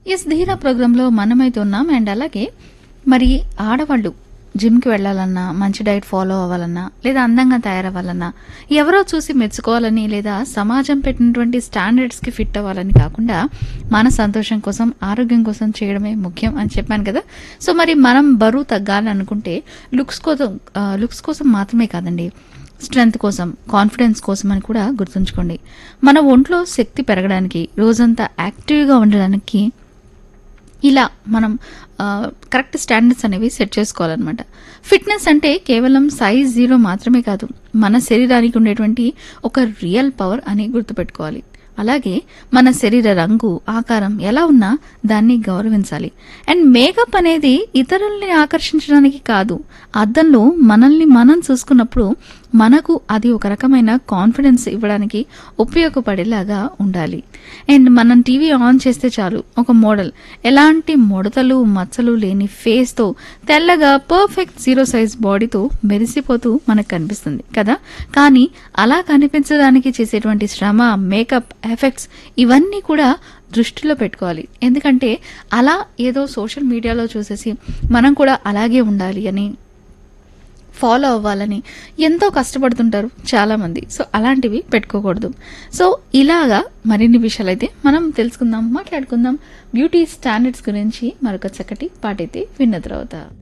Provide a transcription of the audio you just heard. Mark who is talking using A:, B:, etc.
A: yes ధీరా ప్రోగ్రాంలో మనమైతే ఉన్నాం అండ్ అలాగే మరి ఆడవాళ్ళు జిమ్కి వెళ్ళాలన్నా మంచి డైట్ ఫాలో అవ్వాలన్నా లేదా అందంగా తయారవ్వాలన్నా ఎవరో చూసి మెచ్చుకోవాలని లేదా సమాజం పెట్టినటువంటి స్టాండర్డ్స్కి ఫిట్ అవ్వాలని కాకుండా మన సంతోషం కోసం ఆరోగ్యం కోసం చేయడమే ముఖ్యం అని చెప్పాను కదా సో మరి మనం బరువు తగ్గాలని అనుకుంటే లుక్స్ కోసం లుక్స్ కోసం మాత్రమే కాదండి స్ట్రెంగ్త్ కోసం కాన్ఫిడెన్స్ కోసం అని కూడా గుర్తుంచుకోండి మన ఒంట్లో శక్తి పెరగడానికి రోజంతా యాక్టివ్గా ఉండడానికి ఇలా మనం ఆ, కరెక్ట్ స్టాండర్డ్స్ అనేవి సెట్ చేసుకోవాలన్నమాట ఫిట్నెస్ అంటే కేవలం సైజ్ జీరో మాత్రమే కాదు మన శరీరానికి ఉండేటువంటి ఒక రియల్ పవర్ అని గుర్తుపెట్టుకోవాలి అలాగే మన శరీర రంగు ఆకారం ఎలా ఉన్నా దాన్ని గౌరవించాలి అండ్ మేకప్ అనేది ఇతరుల్ని ఆకర్షించడానికి కాదు అద్దంలో మనల్ని మనం చూసుకున్నప్పుడు మనకు అది ఒక రకమైన కాన్ఫిడెన్స్ ఇవ్వడానికి ఉపయోగపడేలాగా ఉండాలి అండ్ మనం టీవీ ఆన్ చేస్తే చాలు ఒక మోడల్ ఎలాంటి ముడతలు మచ్చలు లేని ఫేస్తో తెల్లగా పర్ఫెక్ట్ జీరో సైజ్ బాడీతో మెరిసిపోతూ మనకు కనిపిస్తుంది కదా కానీ అలా కనిపించడానికి చేసేటువంటి శ్రమ మేకప్ ఎఫెక్ట్స్ ఇవన్నీ కూడా దృష్టిలో పెట్టుకోవాలి ఎందుకంటే అలా ఏదో సోషల్ మీడియాలో చూసేసి మనం కూడా అలాగే ఉండాలి అని ఫాలో అవ్వాలని ఎంతో కష్టపడుతుంటారు చాలామంది సో అలాంటివి పెట్టుకోకూడదు సో ఇలాగా మరిన్ని విషయాలు అయితే మనం తెలుసుకుందాం మాట్లాడుకుందాం బ్యూటీ స్టాండర్డ్స్ గురించి మరొక చక్కటి పాటైతే విన్న తర్వాత